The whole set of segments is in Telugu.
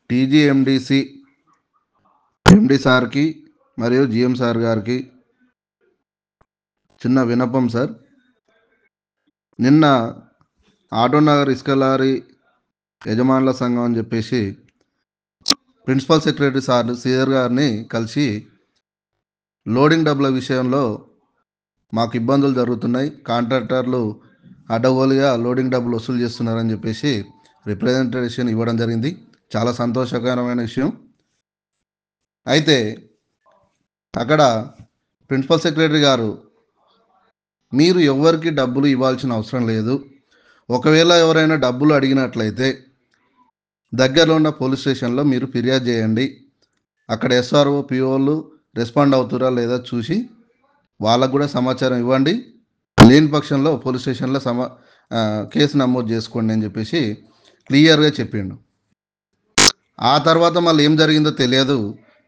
టీజీఎండిసి ఎండి సార్కి మరియు జిఎం సార్ గారికి చిన్న వినపం సార్ నిన్న ఆటోనగర్ ఇసుక లారీ యజమానుల సంఘం అని చెప్పేసి ప్రిన్సిపల్ సెక్రటరీ సార్ శ్రీధర్ గారిని కలిసి లోడింగ్ డబ్బుల విషయంలో మాకు ఇబ్బందులు జరుగుతున్నాయి కాంట్రాక్టర్లు అడ్డగోలుగా లోడింగ్ డబ్బులు వసూలు చేస్తున్నారని చెప్పేసి రిప్రజెంటేషన్ ఇవ్వడం జరిగింది చాలా సంతోషకరమైన విషయం అయితే అక్కడ ప్రిన్సిపల్ సెక్రటరీ గారు మీరు ఎవరికి డబ్బులు ఇవ్వాల్సిన అవసరం లేదు ఒకవేళ ఎవరైనా డబ్బులు అడిగినట్లయితే దగ్గరలో ఉన్న పోలీస్ స్టేషన్లో మీరు ఫిర్యాదు చేయండి అక్కడ ఎస్ఆర్ఓ పిఓలు రెస్పాండ్ అవుతురా లేదా చూసి వాళ్ళకు కూడా సమాచారం ఇవ్వండి లేని పక్షంలో పోలీస్ స్టేషన్లో సమా ఆ, కేసు నమోదు చేసుకోండి అని చెప్పేసి క్లియర్గా చెప్పిండు ఆ తర్వాత మళ్ళీ ఏం జరిగిందో తెలియదు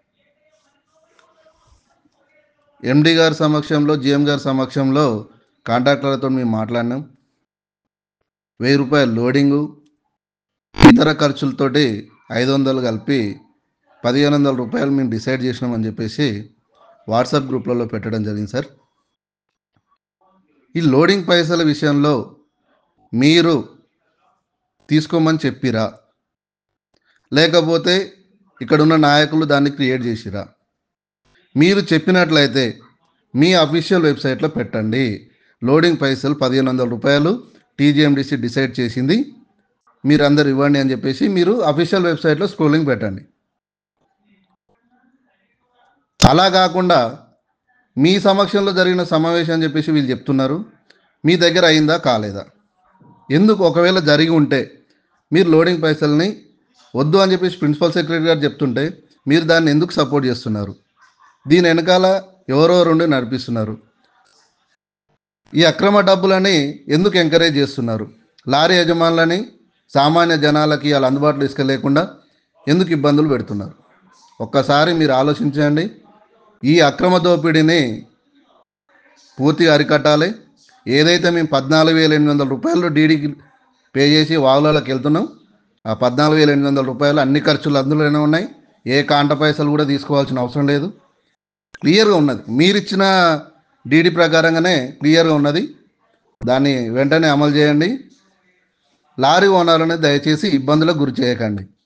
ఎండి గారి సమక్షంలో జిఎం గారి సమక్షంలో కాంట్రాక్టర్లతో మేము మాట్లాడినాం వెయ్యి రూపాయల లోడింగు ఇతర ఖర్చులతోటి ఐదు వందలు కలిపి పదిహేను వందల రూపాయలు మేము డిసైడ్ చేసినామని చెప్పేసి వాట్సాప్ గ్రూప్లలో పెట్టడం జరిగింది సార్ ఈ లోడింగ్ పైసల విషయంలో మీరు తీసుకోమని చెప్పిరా లేకపోతే ఇక్కడున్న నాయకులు దాన్ని క్రియేట్ చేసిరా మీరు చెప్పినట్లయితే మీ అఫీషియల్ వెబ్సైట్లో పెట్టండి లోడింగ్ పైసలు పదిహేను వందల రూపాయలు టీజీఎండిసి డిసైడ్ చేసింది మీరు అందరు ఇవ్వండి అని చెప్పేసి మీరు అఫీషియల్ వెబ్సైట్లో స్క్రోలింగ్ పెట్టండి అలా కాకుండా మీ సమక్షంలో జరిగిన సమావేశం అని చెప్పేసి వీళ్ళు చెప్తున్నారు మీ దగ్గర అయిందా కాలేదా ఎందుకు ఒకవేళ జరిగి ఉంటే మీరు లోడింగ్ పైసల్ని వద్దు అని చెప్పేసి ప్రిన్సిపల్ సెక్రటరీ గారు చెప్తుంటే మీరు దాన్ని ఎందుకు సపోర్ట్ చేస్తున్నారు దీని వెనకాల ఎవరో రెండు నడిపిస్తున్నారు ఈ అక్రమ డబ్బులని ఎందుకు ఎంకరేజ్ చేస్తున్నారు లారీ యజమానులని సామాన్య జనాలకి వాళ్ళ అందుబాటులో ఇసుక లేకుండా ఎందుకు ఇబ్బందులు పెడుతున్నారు ఒక్కసారి మీరు ఆలోచించండి ఈ అక్రమ దోపిడీని పూర్తిగా అరికట్టాలి ఏదైతే మేము పద్నాలుగు వేల ఎనిమిది వందల రూపాయలు డీడీకి పే చేసి వాగులలోకి వెళ్తున్నాం ఆ పద్నాలుగు వేల ఎనిమిది వందల రూపాయలు అన్ని ఖర్చులు అందులోనే ఉన్నాయి ఏ కాంట పైసలు కూడా తీసుకోవాల్సిన అవసరం లేదు క్లియర్గా ఉన్నది మీరిచ్చిన డీడీ ప్రకారంగానే క్లియర్గా ఉన్నది దాన్ని వెంటనే అమలు చేయండి లారీ ఓనర్లని దయచేసి ఇబ్బందులకు గురి చేయకండి